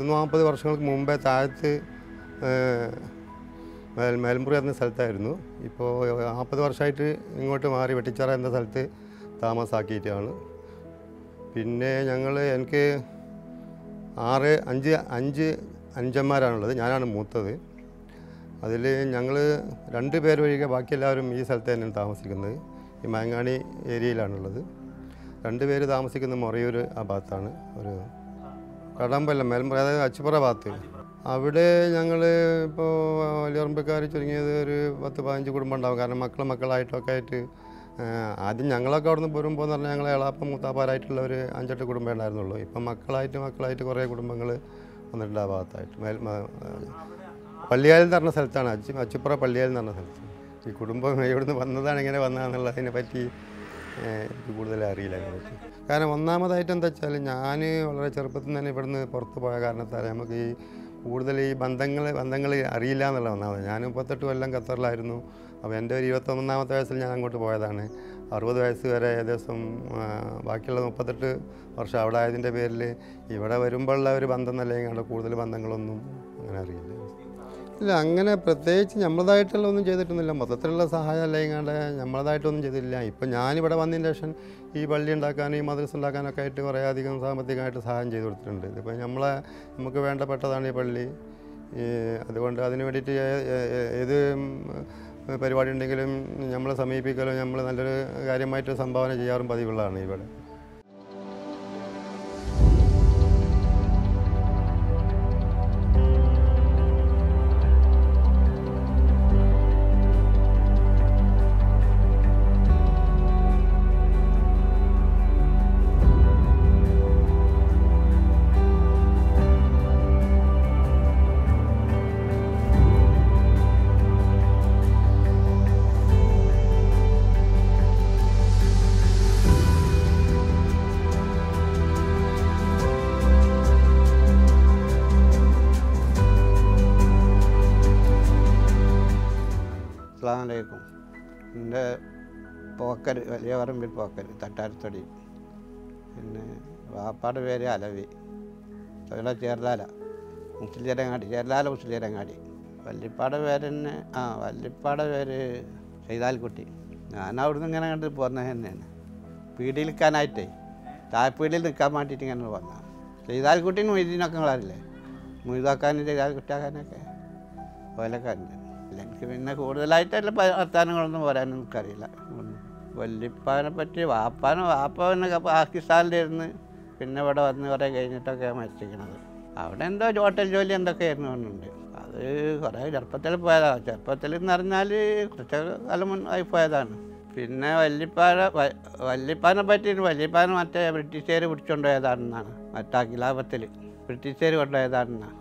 പത്ത് നാൽപ്പത് വർഷങ്ങൾക്ക് മുമ്പേ താഴത്ത് ഏഹ്, മേൽ മേൽമുറി എന്ന സ്ഥലത്തായിരുന്നു ഇപ്പോൾ നാൽപ്പത് വർഷമായിട്ട് ഇങ്ങോട്ട് മാറി വെട്ടിച്ചിറ എന്ന സ്ഥലത്ത് താമസാക്കിയിട്ടാണ് പിന്നെ ഞങ്ങൾ എനിക്ക് ആറ് അഞ്ച് അഞ്ച് അഞ്ചന്മാരാണുള്ളത് ഞാനാണ് മൂത്തത് അതിൽ ഞങ്ങൾ രണ്ട് പേര് ഒഴികെ ബാക്കി എല്ലാവരും ഈ സ്ഥലത്ത് തന്നെയാണ് താമസിക്കുന്നത് ഈ മാങ്ങാണി ഏരിയയിലാണുള്ളത് രണ്ട് പേര് താമസിക്കുന്ന മൊറയൂർ ആ ഭാഗത്താണ് ഒരു കടമ്പല്ല മേൽമുറ അതായത് അച്ചുപുറ ഭാഗത്ത് അവിടെ ഞങ്ങൾ ഇപ്പോൾ വലിയറമ്പക്കാർ ചുരുങ്ങിയത് ഒരു പത്ത് പതിനഞ്ച് കുടുംബം ഉണ്ടാവും കാരണം മക്കളും മക്കളായിട്ടൊക്കെ ആയിട്ട് ആ, ആദ്യം ഞങ്ങളൊക്കെ അവിടെ നിന്ന് വരുമ്പോൾ എന്ന് പറഞ്ഞാൽ ഞങ്ങൾ എളാപ്പം മൂത്താപ്പാരായിട്ടുള്ള ഒരു അഞ്ചെട്ട് കുടുംബം ഉണ്ടായിരുന്നുള്ളൂ ഇപ്പം മക്കളായിട്ട് മക്കളായിട്ട് കുറേ കുടുംബങ്ങൾ വന്നിട്ടുണ്ട് ആ ഭാഗത്തായിട്ട് മേൽ മ- പള്ളിയാൽ എന്ന് പറഞ്ഞ സ്ഥലത്താണ് അച്ചു അച്ചുപ്പുറ പള്ളിയാൽ എന്ന് പറഞ്ഞ സ്ഥലത്ത് ഈ കുടുംബം എവിടുന്ന് വന്നതാണ് ഇങ്ങനെ വന്നതെന്നുള്ളതിനെ പറ്റി ഏഹ്, എനിക്ക് കൂടുതൽ അറിയില്ല അതിനെ പറ്റി കാരണം ഒന്നാമതായിട്ട് എന്താ വെച്ചാൽ ഞാൻ വളരെ ചെറുപ്പത്തിൽ തന്നെ ഇവിടുന്ന് പുറത്ത് പോയ കാരണത്താൽ നമുക്ക് ഈ കൂടുതൽ ഈ ബന്ധങ്ങൾ ബന്ധങ്ങൾ അറിയില്ല എന്നുള്ള ഒന്നാമത് ഞാൻ മുപ്പത്തെട്ട് കൊല്ലം ഖത്തറിലായിരുന്നു അപ്പോൾ എൻ്റെ ഒരു ഇരുപത്തൊന്നാമത്തെ വയസ്സിൽ ഞാൻ അങ്ങോട്ട് പോയതാണ് അറുപത് വയസ്സ് വരെ ഏകദേശം ആ, ബാക്കിയുള്ള മുപ്പത്തെട്ട് വർഷം അവിടെ ആയതിൻ്റെ പേരിൽ ഇവിടെ വരുമ്പോഴുള്ള ഒരു ബന്ധം അല്ലെങ്കിൽ അവിടെ കൂടുതൽ ബന്ധങ്ങളൊന്നും അങ്ങനെ അറിയില്ല ഇല്ല അങ്ങനെ പ്രത്യേകിച്ച് നമ്മളതായിട്ടുള്ള ഒന്നും ചെയ്തിട്ടൊന്നുമില്ല മൊത്തത്തിലുള്ള സഹായം അല്ലെങ്കിൽ നമ്മളതായിട്ടൊന്നും ചെയ്തിട്ടില്ല ഇപ്പം ഞാനിവിടെ വന്നതിന് ശേഷം ഈ പള്ളി ഉണ്ടാക്കാനും ഈ മദ്രസ ഉണ്ടാക്കാനൊക്കെ ആയിട്ട് കുറേ അധികം സാമ്പത്തികമായിട്ട് സഹായം ചെയ്തു കൊടുത്തിട്ടുണ്ട് ഇതിപ്പോൾ നമ്മളെ നമുക്ക് വേണ്ടപ്പെട്ടതാണ് ഈ പള്ളി ഈ അതുകൊണ്ട് അതിന് വേണ്ടിയിട്ട് ഏ- ഏ- ഏ- ഏത് ഉം, പരിപാടി ഉണ്ടെങ്കിലും നമ്മളെ സമീപിക്കലും നമ്മൾ നല്ലൊരു കാര്യമായിട്ട് സംഭാവന ചെയ്യാറും പതിവുള്ളതാണ് ഇവിടെ അസ്സാമലൈക്കും എൻ്റെ പോക്കർ വലിയ പറമ്പിൽ പോക്കർ തട്ടാരത്തൊടി പിന്നെ വാപ്പാടെ പേര് അലവി തൊഴില ചേർലാല മുസ്ലിയരങ്ങാടി ചേർലാല മുസ്ലിയരങ്ങാടി വല്ലിപ്പാടെ പേര് തന്നെ ആ വല്ലിപ്പാടെ പേര് ചെയ്താൽക്കുട്ടി ഞാൻ അവിടുന്ന് ഇങ്ങനെ കണ്ട് പോന്നത് തന്നെയാണ് പീടിയിൽ നിൽക്കാനായിട്ടേ താഴ്പീടിയിൽ നിൽക്കാൻ വേണ്ടിയിട്ട് ഇങ്ങനെ വന്ന ചെയ്താൽക്കുട്ടിന് മൊയ്തീനൊക്കെ നിങ്ങളറിയില്ലേ മൊയ്താക്കാനും ചെയ്താൽക്കുട്ടിയാക്കാനൊക്കെ ഓലൊക്കെ ഉണ്ട് ഇല്ല, എനിക്ക് പിന്നെ കൂടുതലായിട്ടുള്ള പ- വർത്തമാനങ്ങളൊന്നും പറയാനും എനിക്കറിയില്ല ഉം. വല്യപ്പാനെ പറ്റി വാപ്പാനെ വാപ്പ പിന്നെ ക- പാകിസ്ഥാനിലിരുന്ന് പിന്നെ ഇവിടെ വന്ന് കുറേ കഴിഞ്ഞിട്ടൊക്കെ മരിച്ചിരിക്കണത് അവിടെ എന്തോ ഹോട്ടൽ ജോലി എന്തൊക്കെ ആയിരുന്നു തോന്നുന്നുണ്ട് അത് കുറേ ചെറുപ്പത്തിൽ പോയതാണ് ചെറുപ്പത്തിൽ എന്ന് പറഞ്ഞാൽ കുറച്ച് കാലം മുന്നായി പോയതാണ് പിന്നെ വല്യപ്പാനെ വ- വല്യപ്പാനെ പറ്റി വല്യപ്പാനെ മറ്റേ ബ്രിട്ടീഷുകാർ പിടിച്ചുകൊണ്ടുപോയതാണെന്നാണ് മറ്റേ അഖിലാപത്തിൽ ബ്രിട്ടീഷുകാർ കൊണ്ടുപോയതാണെന്നാണ്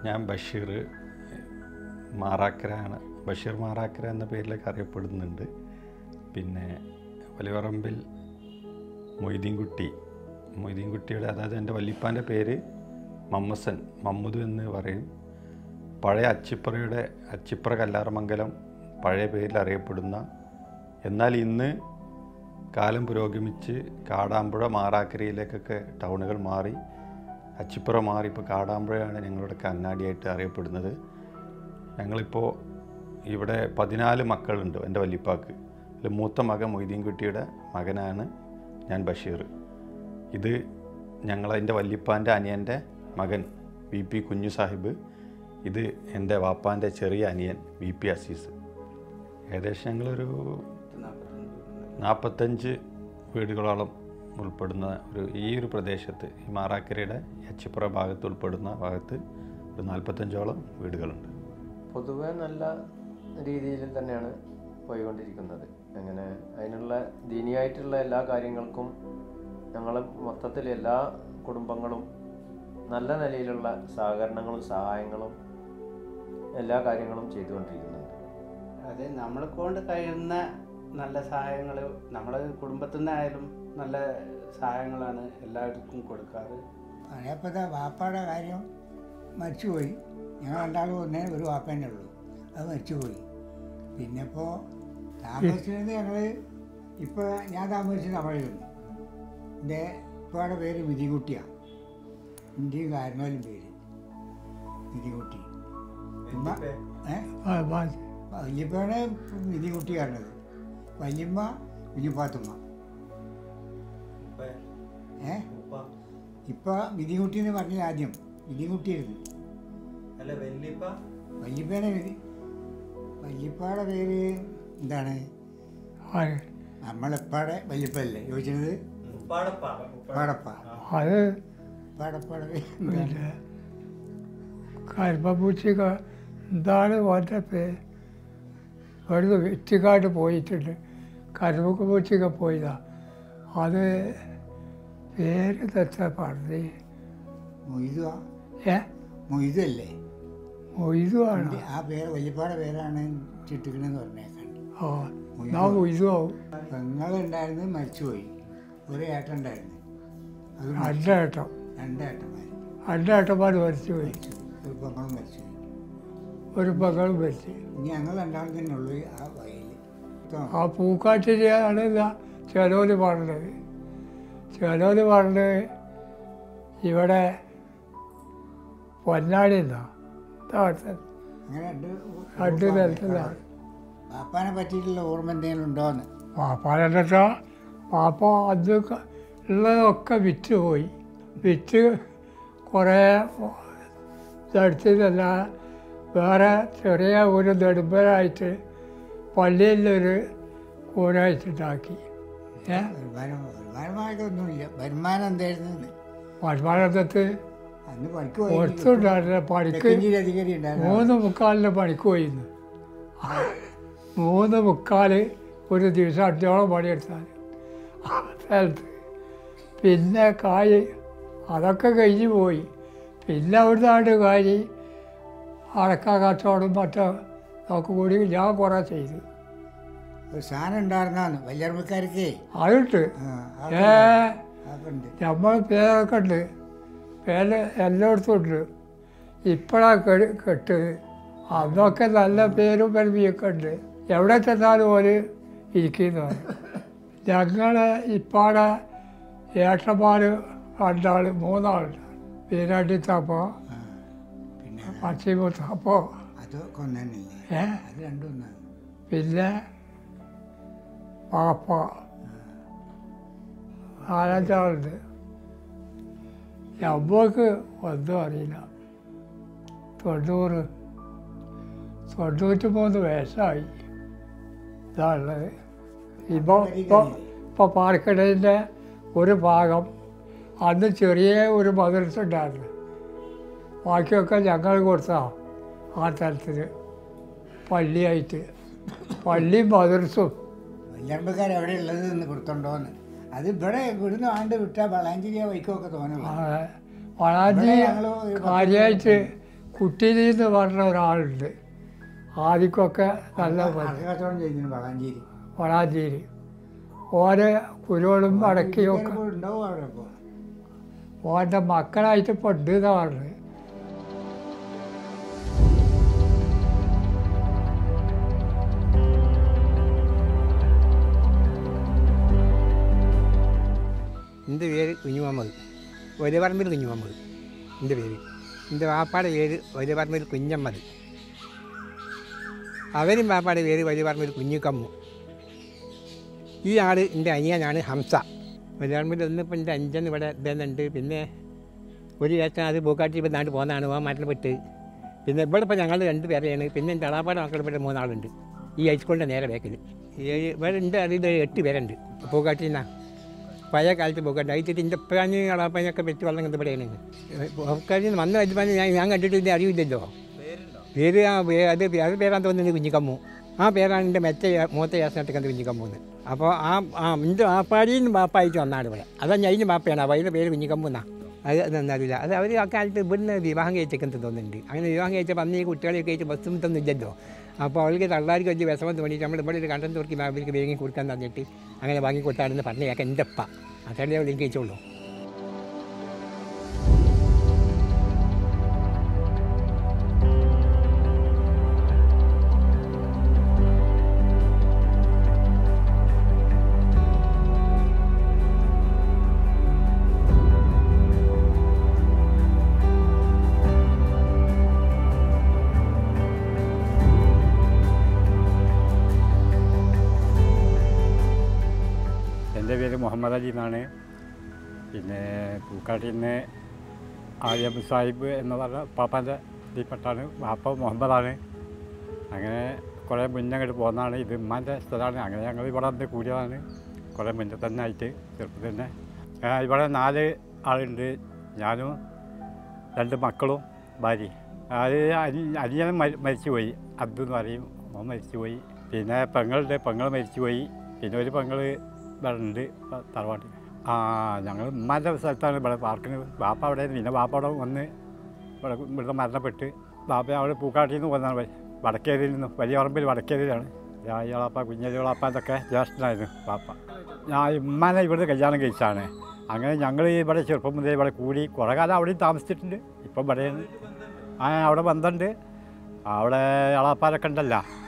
ഞാൻ ബഷീർ മാറാക്കരയാണ് ബഷീർ മാറാക്കര എന്ന പേരിലൊക്കെ അറിയപ്പെടുന്നുണ്ട് പിന്നെ വലിയപറമ്പിൽ മൊയ്തീൻകുട്ടി മൊയ്തീൻകുട്ടിയുടെ അതായത് എൻ്റെ വല്ലിപ്പാൻ്റെ പേര് മമ്മസൻ മമ്മുദ് എന്ന് പറയും പഴയ അച്ചിപ്പറയുടെ അച്ചിപ്പറ കല്ലാറമംഗലം പഴയ പേരിൽ അറിയപ്പെടുന്ന എന്നാൽ ഇന്ന് കാലം പുരോഗമിച്ച് കാടാമ്പുഴ മാറാക്കരയിലേക്കൊക്കെ ടൗണുകൾ മാറി അച്ചിപ്പുറ മാറി ഇപ്പോൾ കാടാമ്പുഴയാണ് ഞങ്ങളുടെ അങ്ങാടിയായിട്ട് അറിയപ്പെടുന്നത് ഞങ്ങളിപ്പോൾ ഇവിടെ പതിനാല് മക്കളുണ്ട് എൻ്റെ വല്ലിപ്പാക്ക് അതിൽ മൂത്ത മകൻ മൊയ്തീൻകുട്ടിയുടെ മകനാണ് ഞാൻ ബഷീർ ഇത് ഞങ്ങൾ എൻ്റെ വല്ലിപ്പാൻ്റെ അനിയൻ്റെ മകൻ വി പി കുഞ്ഞു സാഹിബ് ഇത് എൻ്റെ വാപ്പാൻ്റെ ചെറിയ അനിയൻ വി പി അസീസ് ഏകദേശം ഞങ്ങളൊരു നാൽപ്പത്തഞ്ച് വീടുകളോളം ഉൾപ്പെടുന്ന ഒരു ഈ ഒരു പ്രദേശത്ത് ഈ മാറാക്കരയുടെ എച്ചിപ്പുറ ഭാഗത്ത് ഉൾപ്പെടുന്ന ഭാഗത്ത് ഒരു നാൽപ്പത്തഞ്ചോളം വീടുകളുണ്ട് പൊതുവെ നല്ല രീതിയിൽ തന്നെയാണ് പോയിക്കൊണ്ടിരിക്കുന്നത് അങ്ങനെ അതിനുള്ള ദീനിയായിട്ടുള്ള എല്ലാ കാര്യങ്ങൾക്കും ഞങ്ങൾ മൊത്തത്തിൽ എല്ലാ കുടുംബങ്ങളും നല്ല നിലയിലുള്ള സഹകരണങ്ങളും സഹായങ്ങളും എല്ലാ കാര്യങ്ങളും ചെയ്തുകൊണ്ടിരിക്കുന്നുണ്ട് അത് നമ്മളെ കൊണ്ട് കഴിയുന്ന നല്ല സഹായങ്ങൾ നമ്മളെ കുടുംബത്തിൽ നിന്നായാലും നല്ല സഹായങ്ങളാണ് എല്ലാവർക്കും കൊടുക്കാറ് പഴയപ്പോഴത്തെ വാപ്പയുടെ കാര്യം മരിച്ചുപോയി ഞങ്ങൾ രണ്ടാളും ഒന്നേ ഒരു വാപ്പേനെ ഉള്ളൂ അത് മരിച്ചുപോയി പിന്നെ ഇപ്പോൾ താമസിച്ചത് ഞങ്ങൾ ഇപ്പോൾ ഞാൻ താമസിച്ചത് തമിഴിലുണ്ട് എൻ്റെ ഇപ്പോഴെ പേര് മിതികുട്ടിയാണ് ഇന്ത്യയും കാരണവലും പേര് മിതികുട്ടി ഉമ്മ ഏ വല്യപ്പയാണ് മിതികുട്ടി പറഞ്ഞത് വല്യമ്മ മിനിപ്പാത്തുമ്മ ഏ ഇപ്പൊ മിതികുട്ടി എന്ന് പറഞ്ഞത് ആദ്യം മിതികുട്ടിയായിരുന്നു വല്യപ്പയുടെ പേര് വല്യപ്പയുടെ പേര് എന്താണ് നമ്മളെപ്പാടെ വല്യപ്പല്ലേ ചോദിച്ചത് പാടപ്പ അത് പാടപ്പാടെ പേര് എന്താണ്? കരിമ്പൂച്ചിക്ക എന്താണ് ഓൻ്റെ പേര് ഇവിടുന്ന് വെറ്റിക്കാട് പോയിട്ടുണ്ട് കരിമ്പ് പൂച്ചിക്ക പോയതാ അത് പേര് തെറ്റാ പറഞ്ഞ് മൊയ്തുവാ ഏ മൊയ്തല്ലേ മൊയ്തുവാണ് ആ പേര് വല്യപ്പാടെ പേരാണ് ചിട്ടിക്കണെന്ന് പറഞ്ഞേക്കാണ്ട് ആ ഞാൻ മൊയ്തുവാവും പെങ്ങളുണ്ടായിരുന്നു മരിച്ചുപോയി ഒരു ഏട്ടൻ ഉണ്ടായിരുന്നു അത് മരിച്ചു. രണ്ടേട്ടം രണ്ടേട്ടന്മാർ രണ്ടേട്ടന്മാർ മരിച്ചുപോയി മരിച്ചു ഒരു പെങ്ങളും മരിച്ചുപോയി ഒരു പകളും മരിച്ചു ഇനി ഞങ്ങൾ രണ്ടാളും തന്നെ ഉള്ളു ആ വയലിൽ ആ പൂക്കാട്ടിരിയാണ് ചിലോല് പറഞ്ഞത് ചിലോല് പറഞ്ഞത് ഇവിടെ പൊന്നാടി എന്നാ അങ്ങനെ രണ്ട് രണ്ട് തരത്തിലാണ് പാപ്പാനെ പറ്റിയിട്ടുള്ള ഓർമ്മ എന്തെങ്കിലും ഉണ്ടോന്ന് പാപ്പാനെന്നിട്ടാ പാപ്പ അത് ക- ഉള്ളതൊക്കെ വിറ്റ് പോയി വിറ്റ് കുറേ ഇതടുത്തതല്ല വേറെ ചെറിയ ഒരു നെടുമ്പനായിട്ട് പള്ളിയിലൊരു കൂടായിട്ടുണ്ടാക്കി ഏ വരുമാനം വരുമാനമായിട്ടൊന്നുമില്ല വരുമാനം എന്തായിരുന്നു വരുമാനത്ത് അന്ന് പണിക്ക് ഒത്തുണ്ടായിരുന്ന പണിക്ക് തെക്കഞ്ചേരി അധികാരി ഉണ്ടായിരുന്നു മൂന്ന് മുക്കാലിന് പണിക്ക് പോയിന്ന് മൂന്ന് മുക്കാൽ ഒരു ദിവസം അഞ്ചോളം പണിയെടുത്താൽ ആ സ്ഥലത്ത് പിന്നെ കായ് അതൊക്കെ കഴിഞ്ഞ് പോയി പിന്നെ അവിടുന്ന് ആണ്ട് കായ് അടക്ക കച്ചവടം മറ്റോ ഒക്കെ കൂടി ഞാൻ കുറേ ചെയ്തു ഒരു സാധനം ഉണ്ടായിരുന്നാന്ന് വല്യർമ്മക്കാർക്ക് അതുണ്ട് ഏ അതൊക്കെ ഉണ്ട് നമ്മൾ പേരൊക്കെ ഉണ്ട് പേര് എല്ലായിടത്തും ഉണ്ട് ഇപ്പോഴാണ് കെട് കെട്ടത് അന്നൊക്കെ നല്ല പേരും പെരുമിയൊക്കെ ഉണ്ട് എവിടെ ചെന്നാലും ഓര് ഇരിക്കുന്നതാണ് ഞങ്ങൾ ഇപ്പാടെ ഏട്ടന്മാർ രണ്ടാൾ മൂന്നാളുണ്ട് വീരാട്ടി താപ്പോ ആ. പിന്നെ പശ്ചിമ താപ്പോ അത് കൊന്നല്ലേ ഏ അത് രണ്ടും ഒന്നാണ് പിന്നെ പാപ്പ നാലഞ്ചാളുണ്ട് നമ്മൾക്ക് ഒന്നും അറിയില്ല തൊണ്ണൂറ് തൊണ്ണൂറ്റി മൂന്ന് വയസ്സായി ഇതാണുള്ളത് ഇപ്പോൾ ഇപ്പോൾ ഇപ്പോൾ പാർക്കടയിൻ്റെ ഒരു ഭാഗം അന്ന് ചെറിയ ഒരു മദ്രസ ഉണ്ടായിരുന്നു ബാക്കിയൊക്കെ ഞങ്ങൾ കൊടുത്താ ആ തരത്തിൽ പള്ളിയായിട്ട് പള്ളിയും മദ്രസും വല്യർമ്മക്കാർ എവിടെ ഉള്ളത് എന്ന് കൊടുത്തോണ്ടോന്ന് അത് ഇവിടെ ഇവിടുന്ന് ആണ്ട് വിട്ടാൽ വളാഞ്ചേരി ആ വൈക്കമൊക്കെ തോന്നുന്നു വളാഞ്ചി ഇവിടെ ഞങ്ങള് ഒരു പത്ത് കാര്യമായിട്ട് കുട്ടിയിൽ എന്ന് പറഞ്ഞ ഒരാളുണ്ട് ആദ്യമൊക്കെ നല്ല അറ കച്ചവടം ചെയ്യുന്നു വളാഞ്ചേരി വളാഞ്ചേരി ഓരെ കുരുകളും അടക്കിയും ഒക്കെ ചിലപ്പോൾ ഉണ്ടാവും അവിടെ ഇപ്പോൾ ഓൻ്റെ മക്കളായിട്ട് ഇപ്പോൾ ഉണ്ട് എന്നാണ് പറഞ്ഞത് എൻ്റെ പേര് കുഞ്ഞു മുഹമ്മദ് ഒരു പറമ്പിൽ കുഞ്ഞു മുഹമ്മദ് എൻ്റെ പേര് എൻ്റെ വാപ്പാടെ പേര് ഒരു പറമ്പിൽ കുഞ്ഞമ്മദ് അവരും വാപ്പാടെ പേര് ഒരു പറമ്പിൽ കുഞ്ഞുക്കമ്മു ഈ ആൾ എൻ്റെ അനിയനാണ് ഹംസ ഒരു പറമ്പിൽ ഒന്നിപ്പോൾ എൻ്റെ അഞ്ചെന്ന് ഇവിടെ ഇതുണ്ട് പിന്നെ ഒരു ചേച്ചൻ അത് പൂക്കാട്ടി ഇപ്പം നാട്ടിൽ പോകുന്നതാണ് പോകാൻ മരണപ്പെട്ട് പിന്നെ ഇവിടെ ഇപ്പോൾ ഞങ്ങൾ രണ്ട് പേരെയാണ് പിന്നെ എൻ്റെ അളാപ്പാടെ മക്കൾ ഇവിടെ മൂന്നാളുണ്ട് ഈ ഹൈസ്കൂളിൻ്റെ നേരെ ബാക്കിൽ ഏഴ് ഇവിടെ ഉണ്ട് അതിൽ എട്ട് പേരുണ്ട് പൂക്കാട്ടിൽ നിന്നാണ് പഴയ കാലത്ത് പോകണ്ട അതിട്ട് എൻ്റെ എപ്പോഴാണ് അളാപ്പനൊക്കെ പെറ്റ് വെള്ളം കണ്ട് ഇവിടെയാണ് പോക്കാട്ടിൽ വന്ന വരുമാനം ഞാൻ ഞാൻ കണ്ടിട്ട് ഇതിൻ്റെ അറിയില്ലല്ലോ പേര് ആ പേ- അത് പേ- അത് പേരാൻ തോന്നുന്നത് കുഞ്ഞിക്കമ്മു ആ പേരാണ് എൻ്റെ മെച്ച മൂത്ത യാസനായിട്ട് കണ്ട് കുഞ്ഞിക്കമ്മു എന്ന് അപ്പോൾ ആ ആ എൻ്റെ ആപ്പാടിയിൽ നിന്ന് ബാപ്പായിട്ട് വന്നാണ് ഇവിടെ അതാ ഞാൻ അതിന് ബാപ്പയാണ് അപ്പോൾ അതിൻ്റെ പേര് കുഞ്ഞിക്കമ്മു എന്നാ അത് എന്നറിയില്ല അത് അവർ ആ കാലത്ത് ഇവിടുന്ന് വിവാഹം കഴിച്ചേക്കെന്ന് തോന്നുന്നുണ്ട് അങ്ങനെ വിവാഹം കഴിച്ചപ്പോൾ അന്ന് ഈ കുട്ടികളെയൊക്കെ കഴിച്ച് ബസ്സും ഇതൊന്നും ഇല്ലല്ലോ അപ്പോൾ അവൾക്ക് തള്ളാർക്ക് വലിയ വിഷമം തോന്നിയിട്ട് നമ്മൾ ഇവിടെ ഒരു കണ്ടം തുറക്കി അവർക്ക് വേഗം കൊടുക്കാൻ തന്നിട്ട് അങ്ങനെ വാങ്ങി കൊടുത്താണെന്ന് പറഞ്ഞ കേൾക്കാം എൻ്റെ അപ്പ അതല്ലേ അവൾ എനിക്ക് കഴിച്ചോളൂ എൻ്റെ പേര് മുഹമ്മദ് അലി എന്നാണ് പിന്നെ പൂക്കാട്ടിൽ നിന്ന് ആലിയബ് സാഹിബ് എന്ന് പറഞ്ഞ പാപ്പാൻ്റെ ഇതിൽപ്പെട്ടാണ് വാപ്പ മുഹമ്മദാണ് അങ്ങനെ കുറേ മുന്നേ അങ്ങോട്ട് പോകുന്നതാണ് ഇത് ഉമ്മാൻ്റെ സ്ഥലമാണ് അങ്ങനെ ഞങ്ങൾ ഇവിടെ വന്ന് കൂടിയതാണ് കുറേ മുന്നേ തന്നെ ആയിട്ട് ചെറുപ്പത്തിൽ തന്നെ ആ, ഇവിടെ നാല് ആളുണ്ട് ഞാനും രണ്ട് മക്കളും ഭാര്യ അത് അനി അനിയനും മരി മരിച്ചുപോയി അബ്ദു എന്ന് പറയും അവൻ മരിച്ചുപോയി പിന്നെ പെങ്ങളുണ്ട് പെങ്ങൾ മരിച്ചുപോയി പിന്നെ ഒരു പെങ്ങൾ ഇവിടെ ഉണ്ട് പ- തറവാട്ടിൽ ആ ഞങ്ങൾ ഉമ്മാൻ്റെ സ്ഥലത്താണ് ഇവിടെ പാർക്കിന് ബാപ്പ അവിടെ പിന്നെ ബാപ്പ അവിടെ വന്ന് ഇവിടെ ഇവിടെ മരണപ്പെട്ട് ബാപ്പ അവിടെ പൂക്കാട്ടിൽ നിന്ന് വന്നാണ് വ- വടക്കേരിയിൽ നിന്ന് വലിയ പറമ്പിൽ വടക്കേരിയിലാണ് രാജാളാപ്പ കുഞ്ഞലികളാപ്പ ഇതൊക്കെ ജ്യേഷ്ഠനായിരുന്നു ബാപ്പ ഞാൻ ഉമ്മാനെ ഇവിടുന്ന് കല്യാണം കഴിച്ചാണ് അങ്ങനെ ഞങ്ങൾ ഇവിടെ ചെറുപ്പം മുതലേ ഇവിടെ കൂടി കുറേ കാലം അവിടെയും താമസിച്ചിട്ടുണ്ട് ഇപ്പം ഇവിടെയാണ് ആ അവിടെ ബന്ധമുണ്ട് അവിടെ അളാപ്പാരൊക്കെ ഉണ്ടല്ലോ